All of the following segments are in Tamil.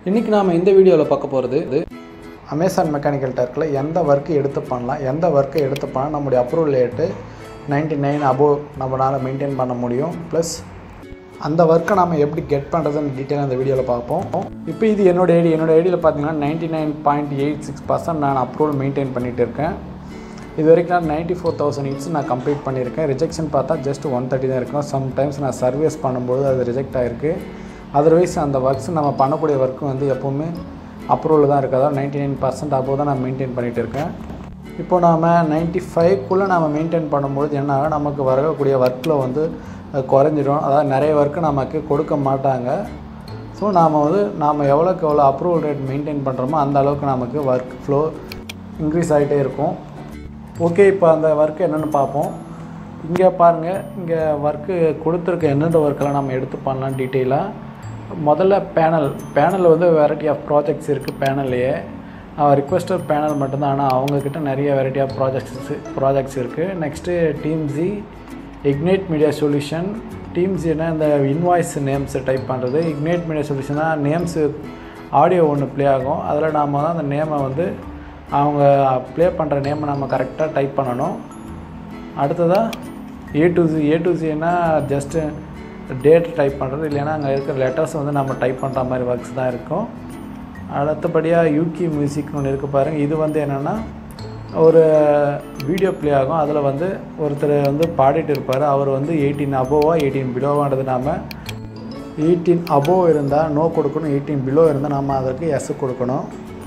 இன்றைக்கி நாம் இந்த வீடியோவில் பார்க்க போகிறது அமேசான் மெக்கானிக்கல் டர்க்கில் எந்த ஒர்க்கு எடுத்து பண்ணலாம் எந்த ஒர்க்கை எடுத்து பண்ணால் நம்முடைய approval rate ninety nine above நம்மளால் மெயின்டைன் பண்ண முடியும் ப்ளஸ் அந்த ஒர்க்கை நம்ம எப்படி கெட் பண்ணுறதுன்னு டீட்டெயிலாக இந்த வீடியோவில் பார்ப்போம் இப்போ இது என்னோட ஐடி என்னோட ஐடியில் பார்த்தீங்கன்னா ninety nine point eight six percent நான் அப்ரூவல் மெயின்டைன் பண்ணிகிட்டு இருக்கேன் இது வரைக்கும் நான் நைன்ட்டி ஃபோர் தௌசண்ட் ஹிட்ஸ் நான் கம்ப்ளீட் பண்ணியிருக்கேன் ரிஜெக்ஷன் பார்த்தா ஜஸ்ட் ஒன் தேர்ட்டி தான் இருக்கும் சம்டைம்ஸ் நான் சர்வீஸ் பண்ணும்போது அது ரிஜெக்ட் ஆகிருக்கு அதர்வைஸ் அந்த ஒர்க்ஸ் நம்ம பண்ணக்கூடிய ஒர்க்கு வந்து எப்போவுமே அப்ரூவல் தான் இருக்குது அதாவது நைன்ட்டி நைன் பர்சன்ட் அப்போ தான் நான் மெயின்டைன் பண்ணிகிட்டு இருக்கேன் இப்போ நாம் நைன்ட்டி ஃபைவ்க்குள்ளே நம்ம மெயின்டைன் பண்ணும்போது என்ன ஆகும், நமக்கு வரக்கூடிய ஒர்க்கில் வந்து அது குறைஞ்சிடும் அதாவது நிறைய ஒர்க்கு நமக்கு கொடுக்க மாட்டாங்க ஸோ நாம் வந்து நாம் எவ்வளோக்கு எவ்வளோ அப்ரூவல் ரேட் மெயின்டைன் பண்ணுறோமோ அந்த அளவுக்கு நமக்கு ஒர்க் ஃப்ளோ இன்க்ரீஸ் ஆகிட்டே இருக்கும் ஓகே இப்போ அந்த ஒர்க்கு என்னென்னு பார்ப்போம் இங்கே பாருங்கள் இங்கே ஒர்க்கு கொடுத்துருக்க எந்தெந்த ஒர்க்கெல்லாம் நம்ம எடுத்து பண்ணலாம் டீட்டெயிலாக முதல்ல பேனல் பேனல் வந்து வெரைட்டி ஆஃப் ப்ராஜெக்ட்ஸ் இருக்குது பேனல்லையே ரிக்வெஸ்டர் பேனல் மட்டும்தான் ஆனால் அவங்கக்கிட்ட நிறைய வெரைட்டி ஆஃப் ப்ராஜெக்ட்ஸ் ப்ராஜெக்ட்ஸ் இருக்குது next team G Ignite Media solution teams என்ன இந்த இன்வாய்ஸ் நேம்ஸ் டைப் பண்ணுறது இக்னைட் மீடியா சொல்யூஷனாக நேம்ஸு ஆடியோ ஒன்று ப்ளே ஆகும் அதில் நாம் தான் அந்த நேமை வந்து அவங்க ப்ளே பண்ணுற நேமை நம்ம கரெக்டாக டைப் பண்ணணும் அடுத்ததாக A to G A to ஜின்னா ஜஸ்ட்டு டேட் டைப் பண்ணுறது இல்லைன்னா அங்கே இருக்கிற லெட்டர்ஸ் வந்து நம்ம டைப் பண்ணுற மாதிரி ஒர்க்ஸ் தான் இருக்கும் அடுத்தபடியாக யூகி மியூசிக்னு ஒன்று இருக்குது பாருங்கள் இது வந்து என்னென்னா ஒரு வீடியோ ப்ளே ஆகும் அதில் வந்து ஒருத்தர் வந்து பாடிட்டு இருப்பார் அவர் வந்து எயிட்டீன் அபோவா எயிட்டீன் பிலோவான்றது நாம் எயிட்டீன் அபோவ் இருந்தால் நோ கொடுக்கணும் எயிட்டீன் பிலோ இருந்தால் நம்ம அதற்கு எஸ் கொடுக்கணும்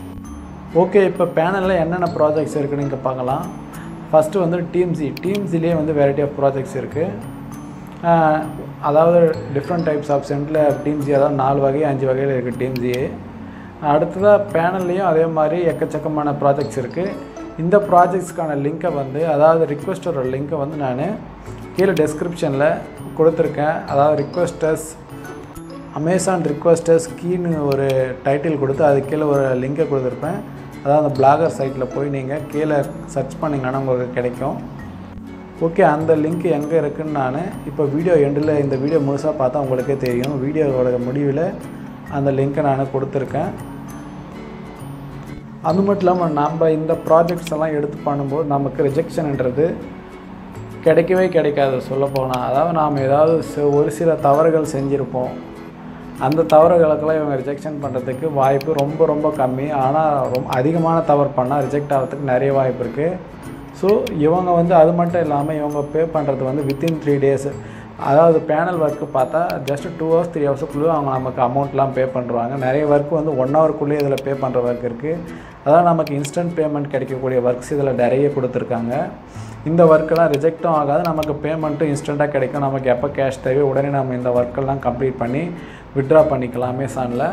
ஓகே இப்போ பேனலில் என்னென்ன ப்ராஜெக்ட்ஸ் இருக்குன்னு இங்கே பார்க்கலாம் ஃபஸ்ட்டு வந்து டீம்ஸி டீம்ஸிலே வந்து வெரைட்டி ஆஃப் ப்ராஜெக்ட்ஸ் இருக்குது அதாவது டிஃப்ரெண்ட் டைப்ஸ் ஆஃப் சென்டில் டீம்ஸி அதாவது நாலு வகை அஞ்சு வகையில் இருக்குது டீம்ஸியே அடுத்ததாக பேனல்லையும் அதே மாதிரி எக்கச்சக்கமான ப்ராஜெக்ட்ஸ் இருக்குது இந்த ப்ராஜெக்ட்ஸ்க்கான லிங்க்கை வந்து அதாவது ரிக்வெஸ்டரோட லிங்க்கை வந்து நான் கீழே டெஸ்கிரிப்ஷனில் கொடுத்துருக்கேன் அதாவது ரிக்வெஸ்டர்ஸ் அமேசான் ரிக்வெஸ்டர்ஸ் கீன்னு ஒரு டைட்டில் கொடுத்து அது கீழே ஒரு லிங்கை கொடுத்துருப்பேன் அதாவது அந்த பிளாகர் சைட்டில் போய் நீங்கள் கீழே சர்ச் பண்ணிங்கன்னா உங்களுக்கு கிடைக்கும் ஓகே அந்த லிங்க் எங்கே இருக்குன்னு நான் இப்போ வீடியோ எண்டில் இந்த வீடியோ முழுசாக பார்த்தா உங்களுக்கே தெரியும் வீடியோவோட முடிவில் அந்த லிங்க்கை நான் கொடுத்துருக்கேன் அது மட்டும் இல்லாமல் நம்ம இந்த ப்ராஜெக்ட்ஸ் எல்லாம் எடுத்து பண்ணும்போது நமக்கு ரிஜெக்ஷன்ன்றது கிடைக்கவே கிடைக்காது சொல்லப்போனால் அதாவது நாம் ஏதாவது சி- ஒரு சில தவறுகள் செஞ்சுருப்போம் அந்த தவறுகளுக்கெல்லாம் இவங்க ரிஜெக்ஷன் பண்ணுறதுக்கு வாய்ப்பு ரொம்ப ரொம்ப கம்மி ஆனால் ரொம்ப அதிகமான தவறு பண்ணால் ரிஜெக்ட் ஆகிறதுக்கு நிறைய வாய்ப்பு இருக்குது ஸோ இவங்க வந்து அது மட்டும் இல்லாமல் இவங்க பே பண்ணுறது வந்து வித்தின் த்ரீ டேஸ் அதாவது பேனல் ஒர்க்கு பார்த்தா ஜஸ்ட் டூ ஹவர்ஸ் த்ரீ ஹவர்ஸுக்குள்ளே அவங்க நமக்கு அமௌண்ட்லாம் பே பண்ணுறாங்க நிறைய ஒர்க் வந்து ஒன் ஹவருக்குள்ளேயே இதில் பே பண்ணுற ஒர்க் இருக்குது அதாவது நமக்கு இன்ஸ்டன்ட் பேமெண்ட் கிடைக்கக்கூடிய ஒர்க்ஸ் இதில் நிறைய கொடுத்துருக்காங்க இந்த ஒர்க்கெல்லாம் ரிஜெக்டும் ஆகாது நமக்கு பேமெண்ட்டும் இன்ஸ்டண்ட்டாக கிடைக்கும் நமக்கு எப்போ கேஷ் தேவையோ உடனே நம்ம இந்த ஒர்க்கெல்லாம் கம்ப்ளீட் பண்ணி விட்ரா பண்ணிக்கலாம் அமேசானில்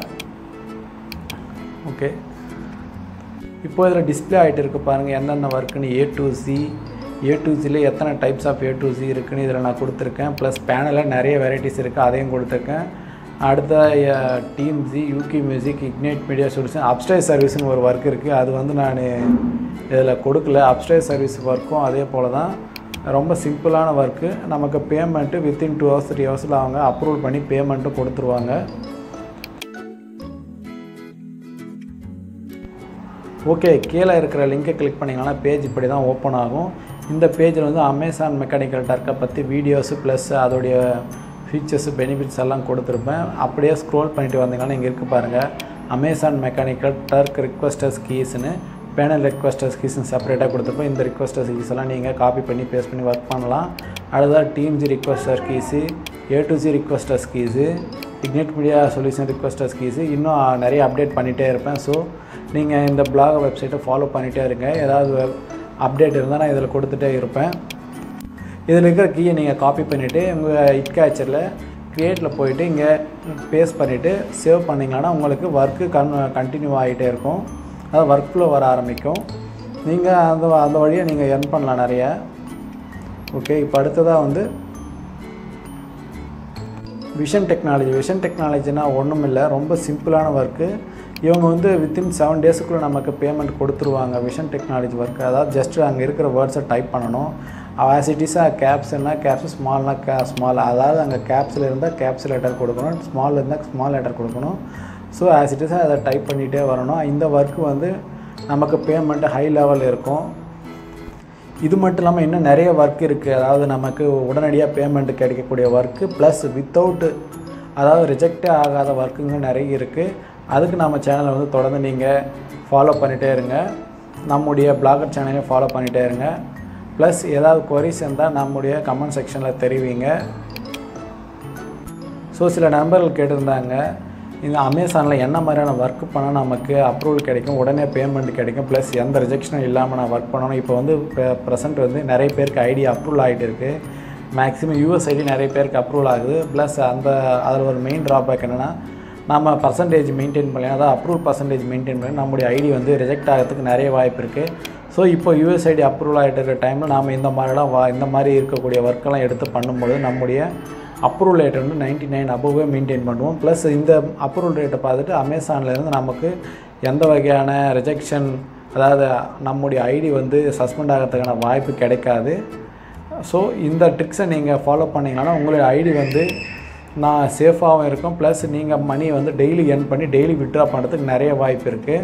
ஓகே இப்போ இதில் டிஸ்ப்ளே ஆகிட்டு இருக்கு பாருங்கள் எந்தெந்த ஒர்க்குன்னு A to C A to ஜியில் எத்தனை types of A to G இருக்குன்னு இதில் நான் கொடுத்துருக்கேன் ப்ளஸ் பேனலில் நிறைய வெரைட்டிஸ் இருக்குது அதையும் கொடுத்துருக்கேன் அடுத்த டீம் ஜி யூகி மியூசிக் இக்னைட் மீடியா சொல்யூஷன் அப்ஸ்டே சர்வீஸ்னு ஒரு ஒர்க் இருக்குது அது வந்து நான் இதில் கொடுக்கல அப்ஸ்டே சர்வீஸ் ஒர்க்கும் அதே போல் தான் ரொம்ப சிம்பிளான ஒர்க்கு நமக்கு payment within two hours three ஹவர்ஸில் அவங்க அப்ரூவல் பண்ணி பேமெண்ட்டும் கொடுத்துருவாங்க ஓகே கீழே இருக்கிற லிங்கை கிளிக் பண்ணிங்கன்னா பேஜ் இப்படி தான் ஓப்பன் ஆகும் இந்த பேஜில் வந்து அமேசான் மெக்கானிக்கல் டர்க்கை பற்றி வீடியோஸு ப்ளஸ் அதோடைய ஃபீச்சர்ஸு பெனிஃபிட்ஸ் எல்லாம் கொடுத்துருப்பேன் அப்படியே ஸ்க்ரோல் பண்ணிட்டு வந்தீங்கன்னா இங்கே இருக்குது பாருங்கள் அமேசான் மெக்கானிக்கல் டர்க் ரிக்வஸ்டர்ஸ் கீஸ்னு பேனல் ரிக்வஸ்டர்ஸ் கீஸ்னு செப்பரேட்டாக கொடுத்துருப்போம் இந்த ரிக்வஸ்டர்ஸ் கீஸ் எல்லாம் நீங்கள் காப்பி பண்ணி பேஸ்ட் பண்ணி ஒர்க் பண்ணலாம் அடுத்ததாக team G requester keys A to G requesters keys Ignite Media solution requesters keys இன்னும் நிறைய அப்டேட் பண்ணிகிட்டே இருப்பேன் ஸோ நீங்கள் இந்த பிளாக் வெப்சைட்டை ஃபாலோ பண்ணிகிட்டே இருங்க ஏதாவது அப்டேட் இருந்தால் நான் இதில் கொடுத்துட்டே இருப்பேன் இதில் இருக்கிற கீயை நீங்கள் காப்பி பண்ணிவிட்டு உங்கள் இட் கேச்சரில் க்ரியேட்டில் போயிட்டு இங்கே பேஸ்ட் பண்ணிவிட்டு சேவ் பண்ணிங்கன்னா உங்களுக்கு ஒர்க்கு கன் கண்டினியூ ஆகிட்டே இருக்கும் அதாவது ஒர்க் ஃப்ளோ வர ஆரம்பிக்கும் நீங்கள் அந்த அந்த வழியை நீங்கள் earn பண்ணலாம் நிறைய ஓகே இப்போ அடுத்ததாக வந்து விஷன் டெக்னாலஜி விஷன் டெக்னாலஜினா ஒன்றும் இல்லை ரொம்ப சிம்பிளான ஒர்க்கு இவங்க வந்து வித்தின் செவன் டேஸுக்குள்ளே நமக்கு பேமெண்ட் கொடுத்துருவாங்க விஷன் டெக்னாலஜி ஒர்க் அதாவது ஜஸ்ட் அங்கே இருக்கிற வேர்ட்ஸை டைப் பண்ணணும் ஆஸ் இட் இஸ் கேப்ஸ்னா கேப்ஸ் ஸ்மால்னா கே ஸ்மால் அதாவது அங்கே கேப்ஸில் இருந்தால் கேப்ஸ் லெட்டர் கொடுக்கணும் ஸ்மால் இருந்தால் ஸ்மால் லெட்டர் கொடுக்கணும் ஸோ ஆஸ் இட் இஸ் அதை டைப் பண்ணிகிட்டே வரணும் இந்த ஒர்க்கு வந்து நமக்கு பேமெண்ட்டு ஹை லெவல் இருக்கும் இது மட்டும் இல்லாமல் இன்னும் நிறைய ஒர்க் இருக்குது அதாவது நமக்கு உடனடியாக பேமெண்ட் கிடைக்கக்கூடிய ஒர்க்கு ப்ளஸ் வித்தவுட்டு அதாவது ரிஜெக்டே ஆகாத ஒர்க்குங்க நிறைய இருக்குது அதுக்கு நம்ம சேனலை வந்து தொடர்ந்து நீங்கள் ஃபாலோ பண்ணிகிட்டே இருங்க நம்முடைய பிளாகர் சேனலையும் ஃபாலோ பண்ணிகிட்டே இருங்க ப்ளஸ் ஏதாவது கொரிஸ் இருந்தால் நம்முடைய கமெண்ட் செக்ஷனில் தெரிவிங்க ஸோ சில நண்பர்கள் கேட்டிருந்தாங்க இந்த அமேசானில் என்ன மாதிரியான ஒர்க் பண்ணால் நமக்கு அப்ரூவல் கிடைக்கும் உடனே பேமெண்ட் கிடைக்கும் ப்ளஸ் எந்த ரிஜெக்ஷனும் இல்லாமல் நான் ஒர்க் பண்ணணும் இப்போ வந்து ப்ரெசென்ட் வந்து நிறைய பேருக்கு ஐடி அப்ரூவல் ஆகிட்டு இருக்குது மேக்ஸிமம் யூஎஸ் ஐடி நிறைய பேருக்கு அப்ரூவல் ஆகுது ப்ளஸ் அந்த அதில் ஒரு மெயின் ட்ராபேக் என்னென்னா நம்ம பர்சன்டேஜ் மெயின்டைன் பண்ணி அதாவது அப்ரூவல் பர்சன்டேஜ் மெயின்டைன் பண்ணி நம்முடைய ஐடி வந்து ரிஜெக்ட் ஆகிறதுக்கு நிறைய வாய்ப்பு இருக்குது ஸோ இப்போ யூஎஸ்ஐடி அப்ரூவல் ஆகிட்டு இருக்கிற டைமில் நாம் இந்த மாதிரிலாம் வா இந்த மாதிரி இருக்கக்கூடிய ஒர்க்கெல்லாம் எடுத்து பண்ணும்போது நம்முடைய அப்ரூவல் ரேட் வந்து நைன்ட்டி நைன் அபோவே மெயின்டைன் பண்ணுவோம் ப்ளஸ் இந்த அப்ரூவல் ரேட்டை பார்த்துட்டு அமேசான்லேருந்து நமக்கு எந்த வகையான ரிஜெக்ஷன் அதாவது நம்முடைய ஐடி வந்து சஸ்பெண்ட் ஆகிறதுக்கான வாய்ப்பு கிடைக்காது ஸோ இந்த ட்ரிக்ஸை நீங்கள் ஃபாலோ பண்ணிங்கன்னா உங்களுடைய ஐடி வந்து நான் சேஃபாகவும் இருக்கும் ப்ளஸ் நீங்கள் மணி வந்து டெய்லி earn பண்ணி டெய்லி விட்ரா பண்ணுறதுக்கு நிறைய வாய்ப்பு இருக்குது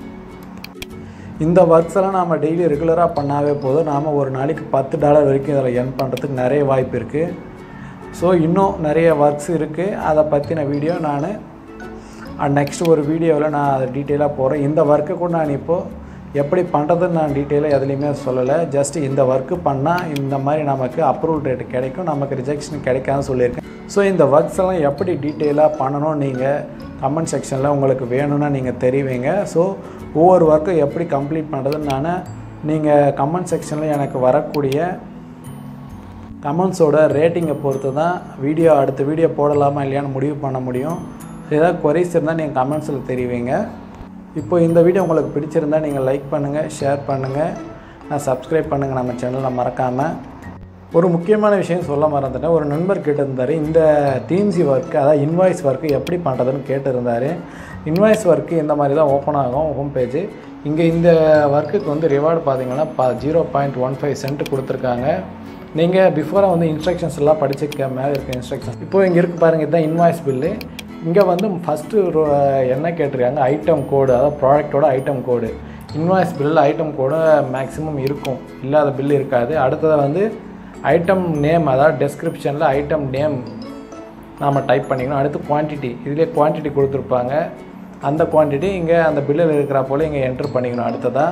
இந்த ஒர்க்ஸ் எல்லாம் நாம் டெய்லி ரெகுலராக பண்ணாவே போதும் நாம் ஒரு நாளைக்கு பத்து டாலர் வரைக்கும் இதில் earn பண்ணுறதுக்கு நிறைய வாய்ப்பு இருக்குது ஸோ இன்னும் நிறைய ஒர்க்ஸ் இருக்குது அதை பற்றின வீடியோ நான் நெக்ஸ்ட் ஒரு வீடியோவில் நான் அதை டீட்டெயிலாக போகிறேன் இந்த ஒர்க்கை கூட நான் இப்போது எப்படி பண்ணுறதுன்னு நான் டீட்டெயிலாக எதுலேயுமே சொல்லலை ஜஸ்ட் இந்த ஒர்க்கு பண்ணால் இந்த மாதிரி நமக்கு அப்ரூவல் ரேட்டு கிடைக்கும் நமக்கு ரிஜெக்ஷன் கிடைக்காதுன்னு சொல்லியிருக்கேன் ஸோ இந்த ஒர்க்ஸ் எல்லாம் எப்படி டீட்டெயிலாக பண்ணணும் நீங்கள் கமெண்ட் செக்ஷனில் உங்களுக்கு வேணும்னா நீங்கள் தெரிவிங்க ஸோ ஒவ்வொரு ஒர்க்கும் எப்படி கம்ப்ளீட் பண்ணுறதுன்னு நான் நீங்கள் கமெண்ட் செக்ஷனில் எனக்கு வரக்கூடிய கமெண்ட்ஸோட ரேட்டிங்கை பொறுத்து தான் வீடியோ அடுத்த வீடியோ போடலாமா இல்லையான்னு முடிவு பண்ண முடியும் ஏதாவது குறைஸ் இருந்தால் நீங்கள் கமெண்ட்ஸில் தெரிவிங்க இப்போ இந்த வீடியோ உங்களுக்கு பிடிச்சிருந்தா நீங்கள் லைக் பண்ணுங்கள் ஷேர் பண்ணுங்கள் சப்ஸ்கிரைப் பண்ணுங்கள் நம்ம சேனலை மறக்காமல் ஒரு முக்கியமான விஷயம் சொல்ல மறந்துட்டேன் ஒரு நண்பர் கேட்டிருந்தார் இந்த டிஎம்சி ஒர்க்கு அதாவது இன்வாய்ஸ் ஒர்க்கு எப்படி பண்ணுறதுன்னு கேட்டிருந்தார் இன்வாய்ஸ் ஒர்க்கு இந்த மாதிரி தான் ஓப்பன் ஆகும் ஹோம் பேஜ் இங்கே இந்த ஒர்க்குக்கு வந்து ரிவார்டு பார்த்தீங்கன்னா பா zero point one five cent கொடுத்துருக்காங்க நீங்கள் பிஃபோராக வந்து இன்ஸ்ட்ரக்ஷன்ஸ் எல்லாம் படிச்சுக்க மேலே இருக்க இன்ஸ்ட்ரக்ஷன்ஸ் இப்போ இங்கே இருக்குது பாருங்கள் இதுதான் இன்வாய்ஸ் பில்லு இங்கே வந்து ஃபஸ்ட்டு என்ன கேட்டிருக்காங்க ஐட்டம் கோடு அதாவது ப்ராடக்ட்டோட ஐட்டம் கோடு இன்வாய்ஸ் பில்லில் ஐட்டம் கோடு மேக்ஸிமம் இருக்கும் இல்லாத பில் இருக்காது அடுத்தது வந்து ஐட்டம் நேம் அதாவது டெஸ்கிரிப்ஷனில் ஐட்டம் நேம் நாம் டைப் பண்ணிக்கணும் அடுத்து குவான்டிட்டி இதிலே குவான்டிட்டி கொடுத்துருப்பாங்க அந்த குவான்டிட்டி இங்கே அந்த பில்லில் இருக்கிற போல் இங்கே என்ட்ரு பண்ணிக்கணும் அடுத்ததாக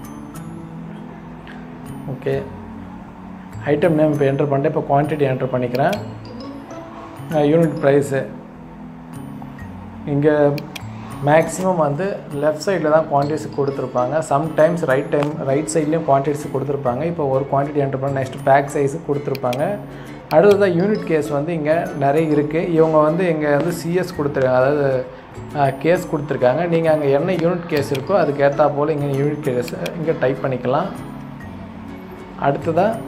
ஓகே ஐட்டம் நேம் இப்போ என்ட்ரு பண்ணிட்டு இப்போ குவான்டிட்டி என்ட்ரு பண்ணிக்கிறேன் யூனிட் ப்ரைஸு இங்கே மேக்ஸிமம் வந்து லெஃப்ட் சைடில் தான் குவான்டிட்டிஸ் கொடுத்துருப்பாங்க சம்டைம்ஸ் ரைட் டைம் ரைட் சைட்லேயும் குவான்டிட்டிஸ் கொடுத்துருப்பாங்க இப்போ ஒரு குவான்டிட்டி என்ட்ரு பண்ண நெக்ஸ்ட் பேக் சைஸு கொடுத்துருப்பாங்க அடுத்ததாக யூனிட் கேஸ் வந்து இங்கே நிறைய இருக்குது இவங்க வந்து இங்கே வந்து சிஎஸ் கொடுத்துருக்காங்க அதாவது கேஸ் கொடுத்துருக்காங்க நீங்கள் அங்கே என்ன யூனிட் கேஸ் இருக்கோ அதுக்கு ஏற்றா போல் இங்கே யூனிட் கேஸ் இங்கே டைப் பண்ணிக்கலாம் அடுத்ததாக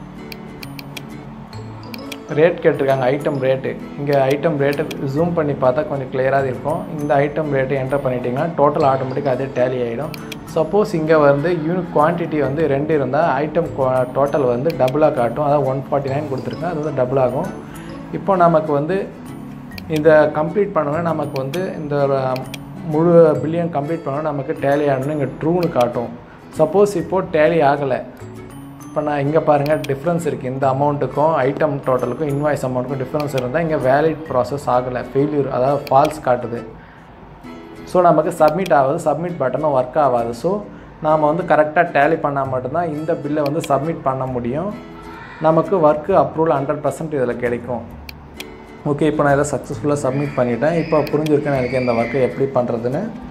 ரேட் கேட்டிருக்காங்க ஐட்டம் ரேட்டு இங்கே ஐட்டம் ரேட்டு ஜூம் பண்ணி பார்த்தா கொஞ்சம் கிளியராக இருக்கும் இந்த ஐட்டம் ரேட்டு என்டர் பண்ணிட்டீங்கன்னா டோட்டல் ஆட்டோமேட்டிக்காக அதே டேலி ஆகிடும் சப்போஸ் இங்கே வந்து யூனிட் குவான்டிட்டி வந்து ரெண்டு இருந்தால் ஐட்டம் டோட்டல் வந்து டபுளாக காட்டும் அதாவது ஒன் ஃபார்ட்டி நைன் கொடுத்துருக்கேன் அது வந்து டபுள் ஆகும் இப்போ நமக்கு வந்து இந்த கம்ப்ளீட் பண்ணணும் நமக்கு வந்து இந்த முழு பில்லியன் கம்ப்ளீட் பண்ணணும் நமக்கு டேலி ஆகணும்னு இங்கே ட்ரூன்னு காட்டும் சப்போஸ் இப்போது டேலி ஆகலை இப்போ நான் இங்கே பாருங்கள் டிஃப்ரென்ஸ் இருக்குது இந்த அமௌண்ட்டுக்கும் ஐட்டம் டோட்டலுக்கும் இன்வாய்ஸ் அமௌண்ட்டுக்கும் டிஃப்ரென்ஸ் இருந்தால் இங்கே வேலிட் ப்ராசஸ் ஆகலை ஃபெயில்யூர் அதாவது ஃபால்ஸ் காட்டுது ஸோ நமக்கு சப்மிட் ஆகாது சப்மிட் பட்டனும் ஒர்க் ஆகாது ஸோ நாம் வந்து கரெக்டாக டேலி பண்ணால் மட்டும்தான் இந்த பில்லை வந்து சப்மிட் பண்ண முடியும் நமக்கு ஒர்க்கு அப்ரூவல் ஹண்ட்ரட் பர்சன்ட் இதில் கிடைக்கும் ஓகே இப்போ நான் இதை சக்ஸஸ்ஃபுல்லாக சப்மிட் பண்ணிட்டேன் இப்போ புரிஞ்சிருக்கேன் எனக்கு இந்த ஒர்க்கை எப்படி பண்ணுறதுன்னு